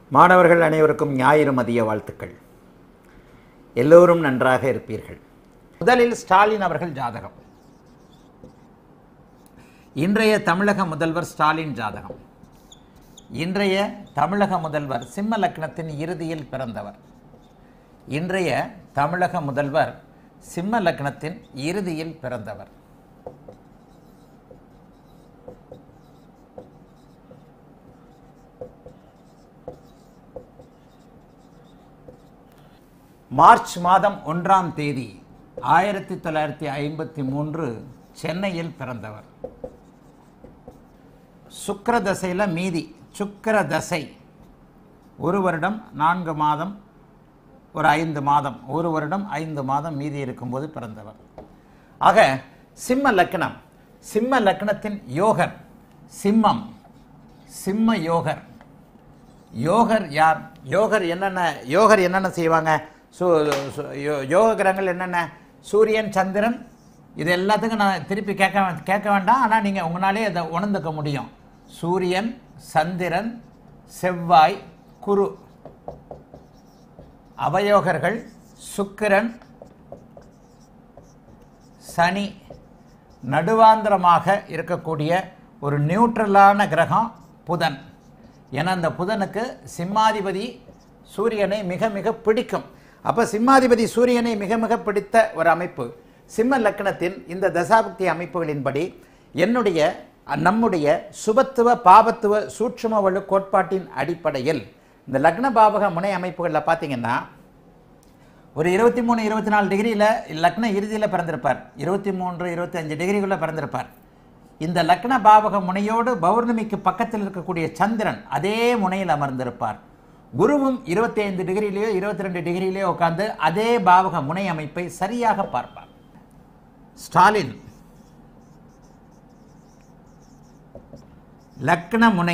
மாணவர்கள் அனைவருக்கும் ஞாயிறு மதிய வாழ்த்துக்கள் எல்லோரும் நன்றாக இருப்பீர்கள் முதலில் ஸ்டாலின் அவர்கள் ஜாதகம் இன்றைய தமிழக முதல்வர் ஸ்டாலின் ஜாதகம் இன்றைய தமிழக முதல்வர் சிம்ம லக்னத்தின் இறுதியில் பிறந்தவர் இன்றைய தமிழக முதல்வர் சிம்ம லக்னத்தின் இறுதியில் பிறந்தவர் மார்ச் மாதம் ஒன்றாம் தேதி ஆயிரத்தி தொள்ளாயிரத்தி ஐம்பத்தி மூன்று சென்னையில் பிறந்தவர் சுக்கிர தசையில் மீதி சுக்கிர தசை ஒரு வருடம் நான்கு மாதம் ஒரு ஐந்து மாதம் ஒரு வருடம் ஐந்து மாதம் மீதி இருக்கும்போது பிறந்தவர் ஆக சிம்ம லக்னம் சிம்ம லக்னத்தின் யோகர் சிம்மம் சிம்ம யோகர் யோகர் யார் யோகர் என்னென்ன யோகர் என்னென்ன செய்வாங்க சு சு- யோ- யோக கிரகங்கள் என்னென்ன சூரியன் சந்திரன் இது எல்லாத்துக்கும் நான் திருப்பி கேட்க வே- கேட்க வேண்டாம் ஆனால் நீங்கள் உங்களாலே அதை உணர்ந்துக்க முடியும் சூரியன் சந்திரன் செவ்வாய் குரு அவயோகர்கள் சுக்கிரன் சனி நடுவாந்திரமாக இருக்கக்கூடிய ஒரு நியூட்ரலான கிரகம் புதன் ஏன்னா அந்த புதனுக்கு சிம்மாதிபதி சூரியனை மிக மிக பிடிக்கும் அப்போ சிம்மாதிபதி சூரியனை மிக மிக பிடித்த ஒரு அமைப்பு சிம்ம லக்னத்தின் இந்த தசாபக்தி அமைப்புகளின்படி என்னுடைய நம்முடைய சுபத்துவ பாபத்துவ சூட்சும வலு கோட்பாட்டின் அடிப்படையில் இந்த லக்ன பாவக முனை அமைப்புகளில் பார்த்தீங்கன்னா ஒரு இருபத்தி மூணு இருபத்தி நாலு டிகிரியில் லக்ன இறுதியில் பிறந்திருப்பார் இருபத்தி மூன்று இருபத்தி அஞ்சு டிகிரிக்குள்ளே பிறந்திருப்பார் இந்த லக்ன பாவக முனையோடு பௌர்ணமிக்கு பக்கத்தில் இருக்கக்கூடிய சந்திரன் அதே முனையில் அமர்ந்திருப்பார் குருவும் இருபத்தி ஐந்து டிகிரிலேயோ இருபத்தி ரெண்டு டிகிரிலேயோ உட்கார்ந்து அதே பாவக முனை அமைப்பை சரியாக பார்ப்பார் ஸ்டாலின் லக்ன முனை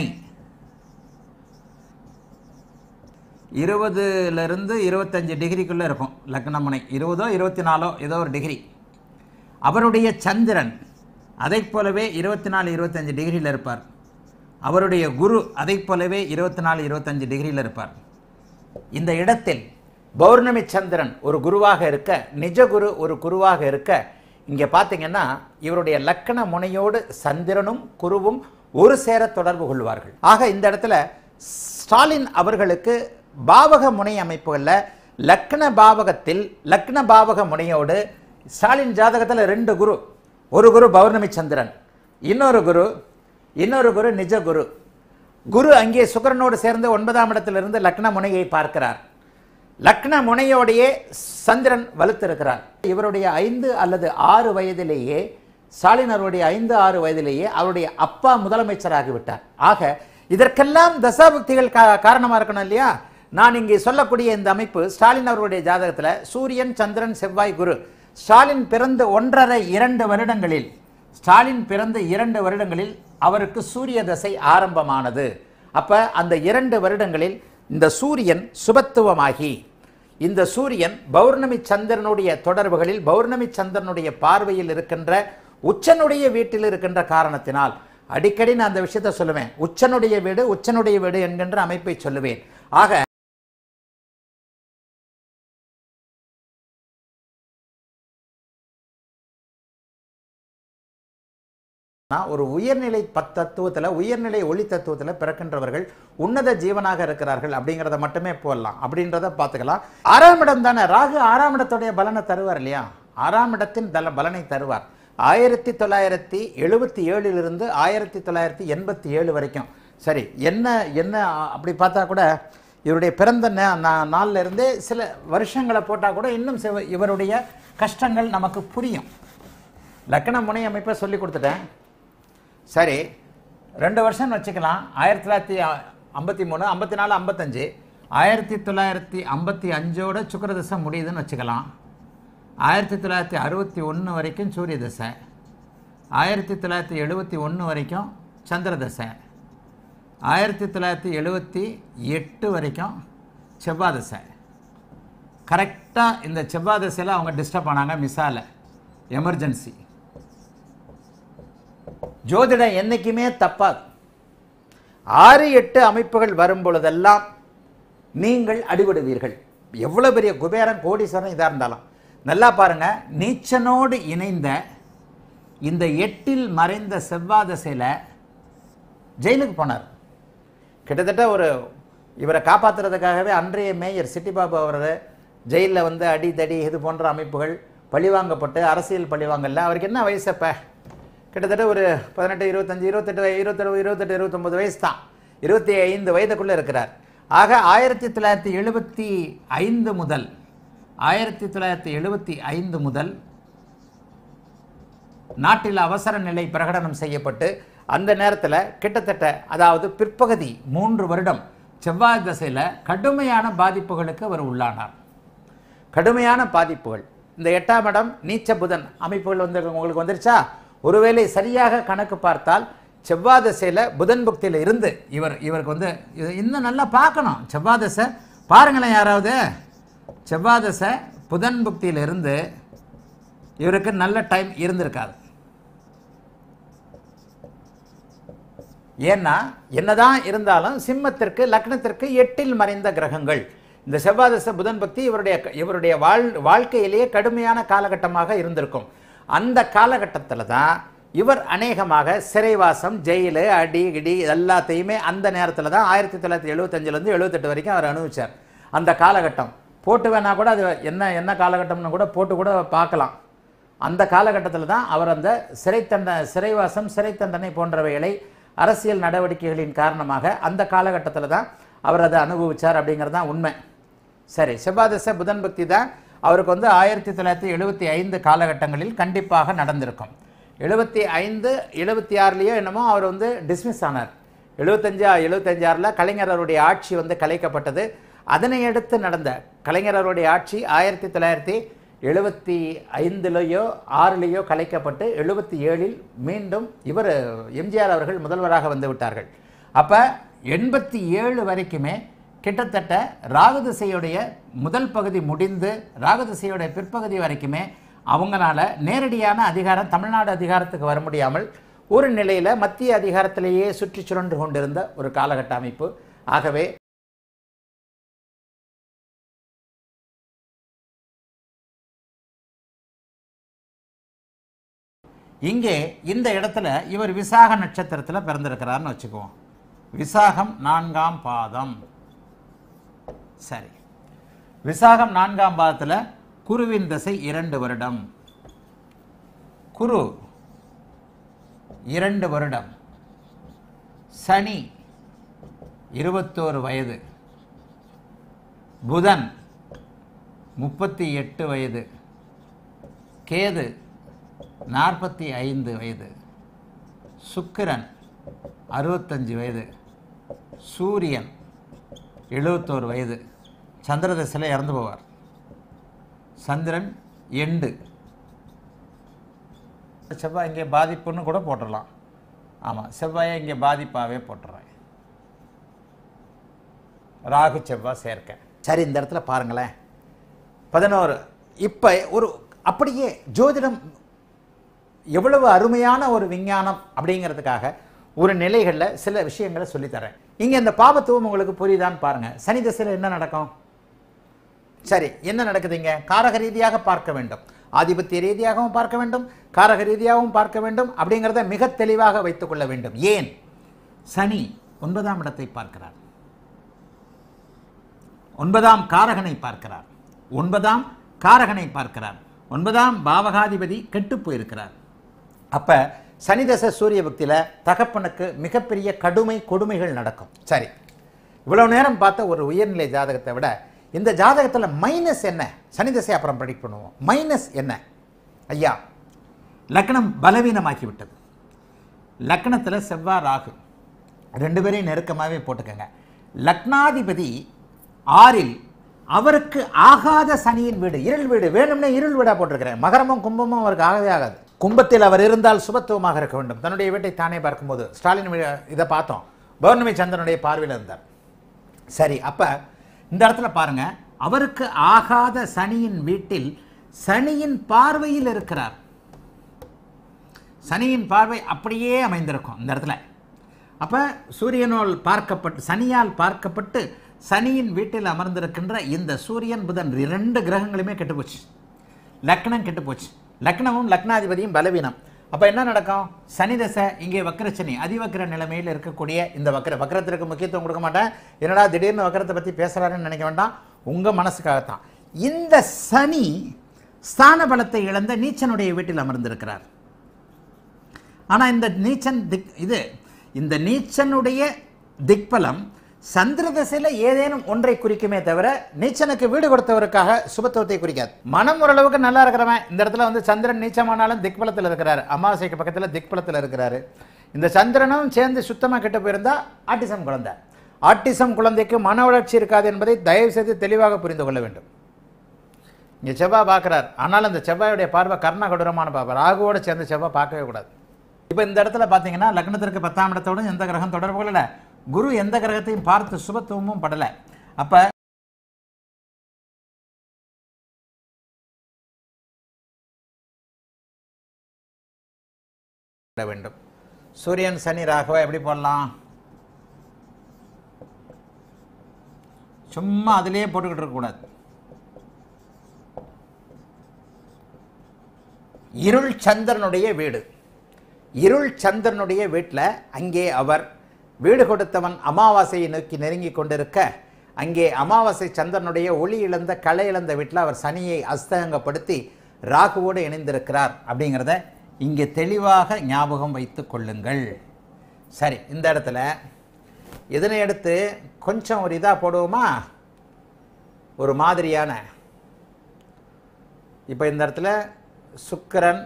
இருபதுலேருந்து இருபத்தஞ்சு டிகிரிக்குள்ளே இருக்கும் லக்ன முனை இருபதோ இருபத்தி நாலோ ஏதோ ஒரு டிகிரி அவருடைய சந்திரன் அதைப் போலவே இருபத்தி நாலு இருபத்தஞ்சு டிகிரியில் இருப்பார் அவருடைய குரு அதைப் போலவே இருபத்தி நாலு இருபத்தஞ்சு டிகிரியில் இருப்பார் இந்த இடத்தில் பௌர்ணமி சந்திரன் ஒரு குருவாக இருக்க நிஜ குரு ஒரு குருவாக இருக்க இங்கே பார்த்தீங்கன்னா இவருடைய லக்கண முனையோடு சந்திரனும் குருவும் ஒரு சேர தொடர்பு கொள்வார்கள் ஆக இந்த இடத்துல ஸ்டாலின் அவர்களுக்கு பாவக முனை அமைப்புகளில் லக்ன பாவகத்தில் லக்ன பாவக முனையோடு ஸ்டாலின் ஜாதகத்தில் ரெண்டு குரு ஒரு குரு பௌர்ணமி சந்திரன் இன்னொரு குரு இன்னொரு குரு நிஜ குரு குரு அங்கே சுக்கிரனோடு சேர்ந்து ஒன்பதாம் இடத்திலிருந்து லக்ன முனையை பார்க்கிறார் லக்ன முனையோடையே சந்திரன் வலுத்திருக்கிறார் இவருடைய ஐந்து அல்லது ஆறு வயதிலேயே ஸ்டாலின் அவருடைய ஐந்து ஆறு வயதிலேயே அவருடைய அப்பா முதலமைச்சராகிவிட்டார் ஆக இதற்கெல்லாம் தசாபக்திகள் கா காரணமாக இருக்கணும் இல்லையா நான் இங்கே சொல்லக்கூடிய இந்த அமைப்பு ஸ்டாலின் அவருடைய ஜாதகத்தில் சூரியன் சந்திரன் செவ்வாய் குரு ஸ்டாலின் பிறந்த ஒன்றரை இரண்டு வருடங்களில் ஸ்டாலின் பிறந்த இரண்டு வருடங்களில் அவருக்கு சூரிய தசை ஆரம்பமானது அப்ப அந்த இரண்டு வருடங்களில் இந்த சூரியன் சுபத்துவமாகி இந்த சூரியன் பௌர்ணமி சந்திரனுடைய தொடர்புகளில் பௌர்ணமி சந்திரனுடைய பார்வையில் இருக்கின்ற உச்சனுடைய வீட்டில் இருக்கின்ற காரணத்தினால் அடிக்கடி நான் அந்த விஷயத்தை சொல்லுவேன் உச்சனுடைய வீடு உச்சனுடைய வீடு என்கின்ற அமைப்பை சொல்லுவேன் ஆக நான் ஒரு உயர்நிலை பத் தத்துவத்தில் உயர்நிலை ஒளி தத்துவத்தில் பிறக்கின்றவர்கள் உன்னத ஜீவனாக இருக்கிறார்கள் அப்படிங்கிறத மட்டுமே போடலாம் அப்படின்றத பார்த்துக்கலாம் ஆறாம் இடம் தானே ராகு ஆறாம் இடத்துடைய பலனை தருவார் இல்லையா ஆறாம் இடத்தின் தல பலனை தருவார் ஆயிரத்தி தொள்ளாயிரத்தி எழுபத்தி ஏழிலிருந்து ஆயிரத்தி தொள்ளாயிரத்தி எண்பத்தி ஏழு வரைக்கும் சரி என்ன என்ன அ- அப்படி பார்த்தா கூட இவருடைய பிறந்த நா- நா- நாள்ல இருந்தே சில வருஷங்களை போட்டால் கூட இன்னும் சிவ- இவருடைய கஷ்டங்கள் நமக்கு புரியும் லக்கண முனை அமைப்பை சொல்லி கொடுத்துட்டேன் சரி ரெண்டு வருஷம் வச்சுக்கலாம் ஆயிரத்தி தொள்ளாயிரத்தி ஐம்பத்தி மூணு ஐம்பத்தி நாலு ஐம்பத்தஞ்சு ஆயிரத்தி தொள்ளாயிரத்தி ஐம்பத்தி அஞ்சோட சுக்கிர தசை முடியுதுன்னு வச்சுக்கலாம் ஆயிரத்தி தொள்ளாயிரத்தி அறுபத்தி ஒன்று வரைக்கும் சூரிய தசை ஆயிரத்தி தொள்ளாயிரத்தி எழுபத்தி ஒன்று வரைக்கும் சந்திர தசை ஆயிரத்தி தொள்ளாயிரத்தி எழுபத்தி எட்டு வரைக்கும் செவ்வாய் தசை கரெக்டாக இந்த செவ்வாய் தசையில் அவங்க டிஸ்டர்ப் ஆனாங்க மிஸ்ஸால எமர்ஜென்சி ஜோதிடம் என்னைக்குமே தப்பாது ஆறு எட்டு அமைப்புகள் வரும் பொழுதெல்லாம் நீங்கள் அடிபடுவீர்கள் எவ்வளோ பெரிய குபேரன் கோடீஸ்வரன் இதாக இருந்தாலும் நல்லா பாருங்க நீச்சனோடு இணைந்த இந்த எட்டில் மறைந்த செவ்வாய் திசையில் ஜெயிலுக்கு போனார் கிட்டத்தட்ட ஒரு இவரை காப்பாற்றுறதுக்காகவே அன்றைய மேயர் சிட்டிபாபு அவர் ஜெயிலில் வந்து அடி தடி இது போன்ற அமைப்புகள் பழிவாங்கப்பட்டு அரசியல் பழிவாங்கல்ல அவருக்கு என்ன வயசு அப்போ கிட்டத்தட்ட ஒரு பதினெட்டு இருபத்தஞ்சு இருபத்தெட்டு வய- இருபத்தெட்டு இருபத்தெட்டு இருபத்தொம்பது வயசு தான் இருபத்தி ஐந்து வயதுக்குள்ளே இருக்கிறார் ஆக ஆயிரத்தி தொள்ளாயிரத்தி எழுபத்தி ஐந்து முதல் ஆயிரத்தி தொள்ளாயிரத்தி எழுபத்தி ஐந்து முதல் நாட்டில் அவசர நிலை பிரகடனம் செய்யப்பட்டு அந்த நேரத்தில் கிட்டத்தட்ட அதாவது பிற்பகுதி மூன்று வருடம் செவ்வாய் திசையில் கடுமையான பாதிப்புகளுக்கு அவர் உள்ளானார் கடுமையான பாதிப்புகள் இந்த எட்டாம் இடம் நீச்ச புதன் அமைப்புகள் வந்து உங்களுக்கு வந்துருச்சா ஒருவேளை சரியாக கணக்கு பார்த்தால் செவ்வாய் திசையில் புதன் புக்தியில் இருந்து இவர் இவருக்கு வந்து இது இன்னும் நல்லா பார்க்கணும் செவ்வாய் திசை பாருங்களேன் யாராவது செவ்வாய் திசை புதன் புக்தியில் இருந்து இவருக்கு நல்ல டைம் இருந்திருக்காது ஏன்னா என்னதான் இருந்தாலும் சிம்மத்திற்கு லக்னத்திற்கு எட்டில் மறைந்த கிரகங்கள் இந்த செவ்வாதச புதன் பக்தி இவருடைய இவருடைய வாழ் வாழ்க்கையிலேயே கடுமையான காலகட்டமாக இருந்திருக்கும் அந்த காலகட்டத்தில் தான் இவர் அநேகமாக சிறைவாசம் ஜெயிலு அடி கிடி எல்லாத்தையுமே அந்த நேரத்தில் தான் ஆயிரத்தி தொள்ளாயிரத்தி எழுபத்தஞ்சிலேருந்து எழுபத்தெட்டு வரைக்கும் அவர் அனுபவிச்சார் அந்த காலகட்டம் போட்டு வேணா கூட அது என்ன என்ன காலகட்டம்னு கூட போட்டு கூட பார்க்கலாம் அந்த காலகட்டத்தில் தான் அவர் அந்த சிறை தண்ட சிறைவாசம் சிறை தண்டனை போன்றவைகளை அரசியல் நடவடிக்கைகளின் காரணமாக அந்த காலகட்டத்தில் தான் அவர் அதை அனுபவிச்சார் அப்படிங்கிறது தான் உண்மை சரி செவ்வாதச புதன் பக்தி தான் அவருக்கு வந்து ஆயிரத்தி தொள்ளாயிரத்தி எழுபத்தி ஐந்து காலகட்டங்களில் கண்டிப்பாக நடந்திருக்கும் எழுபத்தி ஐந்து எழுபத்தி ஆறுலேயோ என்னமோ அவர் வந்து டிஸ்மிஸ் ஆனார் எழுபத்தஞ்சா எழுபத்தஞ்சாறில் கலைஞர் அவருடைய ஆட்சி வந்து கலைக்கப்பட்டது அதனை அடுத்து நடந்த கலைஞர் அவருடைய ஆட்சி ஆயிரத்தி தொள்ளாயிரத்தி எழுபத்தி ஐந்துலேயோ ஆறுலேயோ கலைக்கப்பட்டு எழுபத்தி ஏழில் மீண்டும் இவர் எம்ஜிஆர் அவர்கள் முதல்வராக வந்து விட்டார்கள் அப்போ எண்பத்தி ஏழு வரைக்குமே கிட்டத்தட்ட ராகுதிசையுடைய முதல் பகுதி முடிந்து ராகுதிசையுடைய பிற்பகுதி வரைக்குமே அவங்களால நேரடியான அதிகாரம் தமிழ்நாடு அதிகாரத்துக்கு வர முடியாமல் ஒரு நிலையில் மத்திய அதிகாரத்திலேயே சுற்றி சுழன்று கொண்டிருந்த ஒரு காலகட்ட அமைப்பு ஆகவே இங்கே இந்த இடத்துல இவர் விசாக நட்சத்திரத்தில் பிறந்திருக்கிறார்னு வச்சுக்குவோம் விசாகம் நான்காம் பாதம் சரி விசாகம் நான்காம் பாதத்தில் குருவின் திசை இரண்டு வருடம் குரு இரண்டு வருடம் சனி இருபத்தோரு வயது புதன் முப்பத்தி எட்டு வயது கேது நாற்பத்தி ஐந்து வயது சுக்கிரன் அறுபத்தஞ்சு வயது சூரியன் எழுபத்தோரு வயது சந்திரதசையில் இறந்து போவார் சந்திரன் எண்டு செவ்வாய் இங்கே பாதிப்புன்னு கூட போட்டுடலாம் ஆமாம் செவ்வாயை இங்கே பாதிப்பாகவே போட்டுறேன் ராகு செவ்வாய் சேர்க்க சரி இந்த இடத்துல பாருங்களேன் பதினோரு இப்போ ஒரு அப்படியே ஜோதிடம் எவ்வளவு அருமையான ஒரு விஞ்ஞானம் அப்படிங்கிறதுக்காக ஒரு நிலைகளில் சில விஷயங்களை சொல்லித்தரேன் இங்கே இந்த பாபத்துவம் உங்களுக்கு புரியுதான்னு பாருங்க சனி திசையில் என்ன நடக்கும் சரி என்ன நடக்குதுங்க காரக ரீதியாக பார்க்க வேண்டும் ஆதிபத்திய ரீதியாகவும் பார்க்க வேண்டும் காரக ரீதியாகவும் பார்க்க வேண்டும் அப்படிங்கிறத மிக தெளிவாக வைத்துக் கொள்ள வேண்டும் ஏன் சனி ஒன்பதாம் இடத்தை பார்க்கிறார் ஒன்பதாம் காரகனை பார்க்கிறார் ஒன்பதாம் காரகனை பார்க்கிறார் ஒன்பதாம் பாவகாதிபதி கெட்டு போயிருக்கிறார் அப்ப சனிதச சூரிய பக்தியில் தகப்பனுக்கு மிகப்பெரிய கடுமை கொடுமைகள் நடக்கும் சரி இவ்வளவு நேரம் பார்த்த ஒரு உயர்நிலை ஜாதகத்தை விட இந்த ஜாதகத்தில் மைனஸ் என்ன சனி திசை அப்புறம் ப்ரெடிக்ட் பண்ணுவோம் மைனஸ் என்ன ஐயா லக்னம் பலவீனமாக்கி விட்டது லக்னத்தில் செவ்வாய் ராகு ரெண்டு பேரையும் நெருக்கமாகவே போட்டுக்கங்க லக்னாதிபதி ஆறில் அவருக்கு ஆகாத சனியின் வீடு இருள் வீடு வேணும்னே இருள் வீடா போட்டிருக்கிறேன் மகரமும் கும்பமும் அவருக்கு ஆகவே ஆகாது கும்பத்தில் அவர் இருந்தால் சுபத்துவமாக இருக்க வேண்டும் தன்னுடைய வீட்டை தானே பார்க்கும்போது ஸ்டாலின் வீ- இதை பார்த்தோம் பௌர்ணமி சந்திரனுடைய பார்வையில் இருந்தார் சரி அப்ப இந்த இடத்துல பாருங்க அவருக்கு ஆகாத சனியின் வீட்டில் சனியின் பார்வையில் இருக்கிறார் சனியின் பார்வை அப்படியே அமைந்திருக்கும் இந்த இடத்துல அப்ப சூரியனால் பார்க்கப்பட்டு சனியால் பார்க்கப்பட்டு சனியின் வீட்டில் அமர்ந்திருக்கின்ற இந்த சூரியன் புதன் இரண்டு கிரகங்களுமே கெட்டுப்போச்சு லக்னம் கெட்டுப்போச்சு லக்னமும் லக்னாதிபதியும் பலவீனம் அப்போ என்ன நடக்கும் சனி தசை இங்கே வக்கரச்சனி அதிவக்கர நிலைமையில் இருக்கக்கூடிய இந்த வக்கர வக்கரத்திற்கு முக்கியத்துவம் கொடுக்க மாட்டேன் என்னடா திடீர்னு வக்கரத்தை பற்றி பேசுகிறாருன்னு நினைக்க வேண்டாம் உங்கள் மனசுக்காகத்தான் இந்த சனி ஸ்தான பலத்தை இழந்த நீச்சனுடைய வீட்டில் அமர்ந்திருக்கிறார் ஆனால் இந்த நீச்சன் திக் இது இந்த நீச்சனுடைய திக்பலம் சந்திர திசையில் ஏதேனும் ஒன்றை குறிக்குமே தவிர நீச்சனுக்கு வீடு கொடுத்தவருக்காக சுபத்துவத்தை குறிக்காது மனம் ஓரளவுக்கு நல்லா இருக்கிறவன் இந்த இடத்துல வந்து சந்திரன் நீச்சமானாலும் திக்பலத்தில் இருக்கிறாரு அமாவாசைக்கு பக்கத்தில் திக்பலத்தில் இருக்கிறாரு இந்த சந்திரனும் சேர்ந்து சுத்தமாக கெட்டு போயிருந்தா ஆட்டிசம் குழந்தை ஆட்டிசம் குழந்தைக்கு மன வளர்ச்சி இருக்காது என்பதை தயவு செய்து தெளிவாக புரிந்து கொள்ள வேண்டும் இங்கே செவ்வாய் பார்க்குறார் ஆனால் அந்த செவ்வாயுடைய பார்வை கர்ண கொடூரமான பார்வை ராகுவோட சேர்ந்து செவ்வாய் பார்க்கவே கூடாது இப்போ இந்த இடத்துல பார்த்தீங்கன்னா லக்னத்திற்கு பத்தாம் இடத்தோடு எந்த கிரகம் தொடர்பு கொள்ளல குரு எந்த கிரகத்தையும் பார்த்து சுபத்துவமும் படலை அப்போ வேண்டும் சூரியன் சனி ராகவா எப்படி போடலாம் சும்மா அதிலேயே போட்டுக்கிட்டு இருக்கக்கூடாது இருள் சந்திரனுடைய வீடு இருள் சந்திரனுடைய வீட்டில் அங்கே அவர் வீடு கொடுத்தவன் அமாவாசையை நோக்கி நெருங்கி கொண்டிருக்க அங்கே அமாவாசை சந்திரனுடைய ஒளி இழந்த களை இழந்த வீட்டில் அவர் சனியை அஸ்தங்கப்படுத்தி ராகுவோடு இணைந்திருக்கிறார் அப்படிங்கிறத இங்கே தெளிவாக ஞாபகம் வைத்து கொள்ளுங்கள் சரி இந்த இடத்துல இதனை எடுத்து கொஞ்சம் ஒரு இதாக போடுவோமா ஒரு மாதிரியான இப்போ இந்த இடத்துல சுக்கிரன்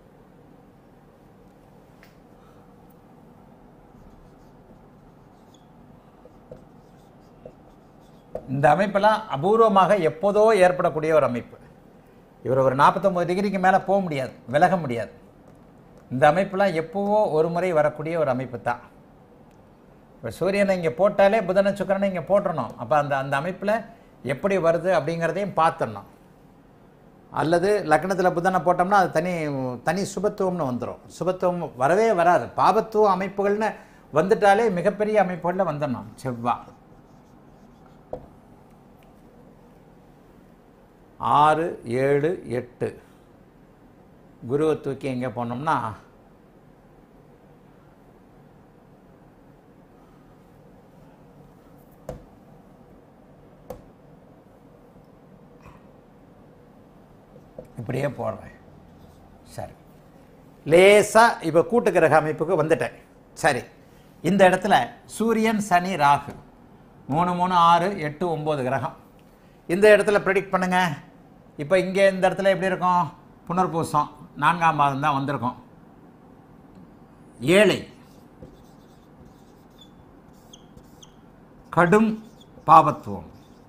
இந்த அமைப்பெல்லாம் அபூர்வமாக எப்போதோ ஏற்படக்கூடிய ஒரு அமைப்பு இவர் ஒரு நாற்பத்தொம்பது டிகிரிக்கு மேலே போக முடியாது விலக முடியாது இந்த அமைப்பெல்லாம் எப்போவோ ஒரு முறை வரக்கூடிய ஒரு அமைப்பு தான் இப்போ சூரியனை இங்கே போட்டாலே புதன சுக்கரனை இங்கே போட்டுறணும் அப்போ அந்த அந்த அமைப்பில் எப்படி வருது அப்படிங்கிறதையும் பார்த்துடணும் அல்லது லக்னத்தில் புதனை போட்டோம்னா அது தனி தனி சுபத்துவம்னு வந்துடும் சுபத்துவம் வரவே வராது பாபத்துவ அமைப்புகள்னு வந்துட்டாலே மிகப்பெரிய அமைப்புகளில் வந்துடணும் செவ்வா ஆறு ஏழு எட்டு குருவை தூக்கி எங்கே போனோம்னா இப்படியே போடுறேன் சரி லேசாக இப்போ கூட்டு கிரக அமைப்புக்கு வந்துட்டேன் சரி இந்த இடத்துல சூரியன் சனி ராகு மூணு மூணு ஆறு எட்டு ஒம்பது கிரகம் இந்த இடத்துல ப்ரெடிக்ட் பண்ணுங்க இப்போ இங்கே இந்த இடத்துல எப்படி இருக்கும் புனர்பூசம் நான்காம் மாதம் தான் வந்திருக்கும் ஏழை கடும் பாபத்துவம்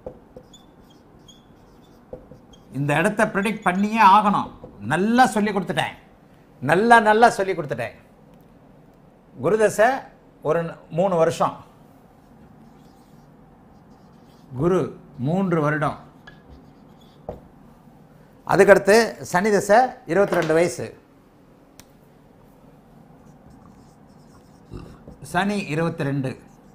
இந்த இடத்த ப்ரிடிக்ட் பண்ணியே ஆகணும் நல்லா சொல்லி கொடுத்துட்டேன் நல்லா நல்லா சொல்லி கொடுத்துட்டேன் குருதசை ஒரு மூணு வருஷம் குரு மூன்று வருடம் அதுக்கடுத்து சனி தசை இருபத்தி ரெண்டு வயசு சனி இருபத்தி ரெண்டு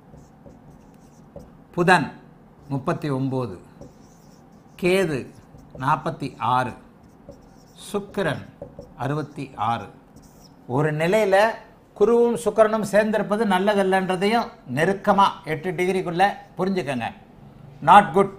புதன் முப்பத்தி ஒம்பது கேது நாற்பத்தி ஆறு சுக்கிரன் அறுபத்தி ஆறு ஒரு நிலையில் குருவும் சுக்கிரனும் சேர்ந்திருப்பது நல்லதல்லன்றதையும் நெருக்கமாக எட்டு டிகிரிக்குள்ளே புரிஞ்சுக்கங்க நாட் குட்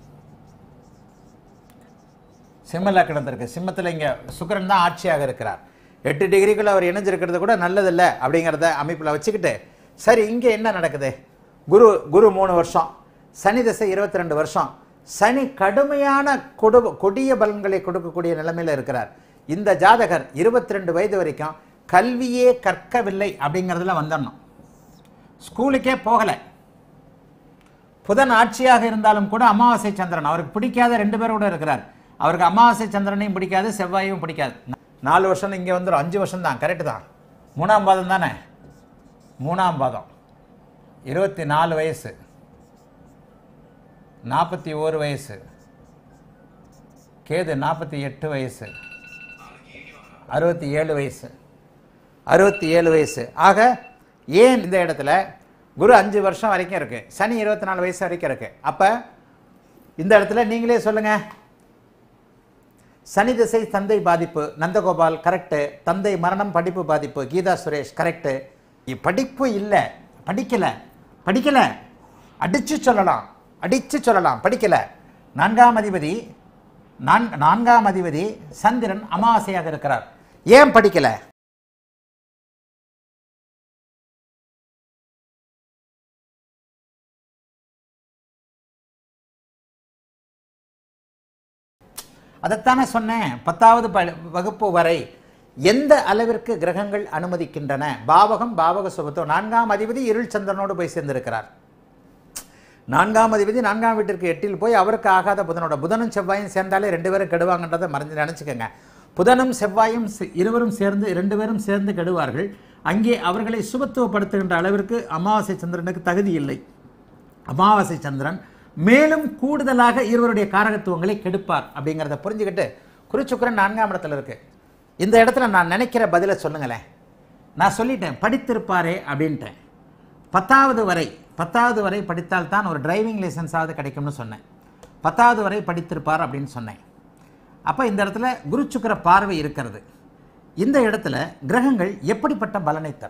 சிம்ம கிடந்திருக்கு சிம்மத்தில் இங்கே சுக்கிரன் தான் ஆட்சியாக இருக்கிறார் எட்டு டிகிரிக்குள்ள அவர் இணைஞ்சிருக்கிறது கூட நல்லதில்ல அப்படிங்கிறத அமைப்பில் வச்சுக்கிட்டு சரி இங்கே என்ன நடக்குது குரு குரு மூணு வருஷம் சனி தசை இருபத்தி ரெண்டு வருஷம் சனி கடுமையான கொடு கொடிய பலன்களை கொடுக்கக்கூடிய நிலைமையில் இருக்கிறார் இந்த ஜாதகர் இருபத்தி ரெண்டு வயது வரைக்கும் கல்வியே கற்கவில்லை அப்படிங்கிறதுல வந்துடணும் ஸ்கூலுக்கே போகலை புதன் ஆட்சியாக இருந்தாலும் கூட அமாவாசை சந்திரன் அவருக்கு பிடிக்காத ரெண்டு பேர் கூட இருக்கிறார் அவருக்கு அமாவாசை சந்திரனையும் பிடிக்காது செவ்வாயும் பிடிக்காது நாலு வருஷம் இங்கே வந்துடும் அஞ்சு வருஷம் தான் கரெக்டு தான் மூணாம் பாதம் தானே மூணாம் பாதம் இருபத்தி நாலு வயசு நாற்பத்தி ஓரு வயசு கேது நாற்பத்தி எட்டு வயசு அறுபத்தி ஏழு வயசு அறுபத்தி ஏழு வயசு ஆக ஏன் இந்த இடத்துல குரு அஞ்சு வருஷம் வரைக்கும் இருக்கு சனி இருபத்தி நாலு வயசு வரைக்கும் இருக்கு அப்போ இந்த இடத்துல நீங்களே சொல்லுங்க சனி திசை தந்தை பாதிப்பு நந்தகோபால் கரெக்டு தந்தை மரணம் படிப்பு பாதிப்பு கீதா சுரேஷ் கரெக்டு படிப்பு இல்லை படிக்கல படிக்கல அடிச்சு சொல்லலாம் அடிச்சு சொல்லலாம் படிக்கல நான்காம் அதிபதி நான் நான்காம் அதிபதி சந்திரன் அமாவாசையாக இருக்கிறார் ஏன் படிக்கல அதைத்தானே சொன்னேன் பத்தாவது ப வகுப்பு வரை எந்த அளவிற்கு கிரகங்கள் அனுமதிக்கின்றன பாவகம் பாவக சுபத்துவம் நான்காம் அதிபதி இருள் சந்திரனோடு போய் சேர்ந்திருக்கிறார் நான்காம் அதிபதி நான்காம் வீட்டிற்கு எட்டில் போய் அவருக்கு ஆகாத புதனோட புதனும் செவ்வாயும் சேர்ந்தாலே ரெண்டு பேரும் கெடுவாங்கன்றதை மறந்து நினச்சிக்கோங்க புதனும் செவ்வாயும் சே- இருவரும் சேர்ந்து ரெண்டு பேரும் சேர்ந்து கெடுவார்கள் அங்கே அவர்களை சுபத்துவப்படுத்துகின்ற அளவிற்கு அமாவாசை சந்திரனுக்கு தகுதி இல்லை அமாவாசை சந்திரன் மேலும் கூடுதலாக இருவருடைய காரகத்துவங்களை கெடுப்பார் அப்படிங்கிறத புரிஞ்சுக்கிட்டு குருச்சுக்கரன் நான்காம் இடத்துல இருக்கு இந்த இடத்துல நான் நினைக்கிற பதிலை சொல்லுங்களேன் நான் சொல்லிட்டேன் படித்திருப்பாரே அப்படின்ட்டேன் பத்தாவது வரை பத்தாவது வரை படித்தால்தான் ஒரு டிரைவிங் லைசன்ஸாவது கிடைக்கும்னு சொன்னேன் பத்தாவது வரை படித்திருப்பார் அப்படின்னு சொன்னேன் அப்போ இந்த இடத்துல குரு சுக்கிர பார்வை இருக்கிறது இந்த இடத்துல கிரகங்கள் எப்படிப்பட்ட பலனை தரும்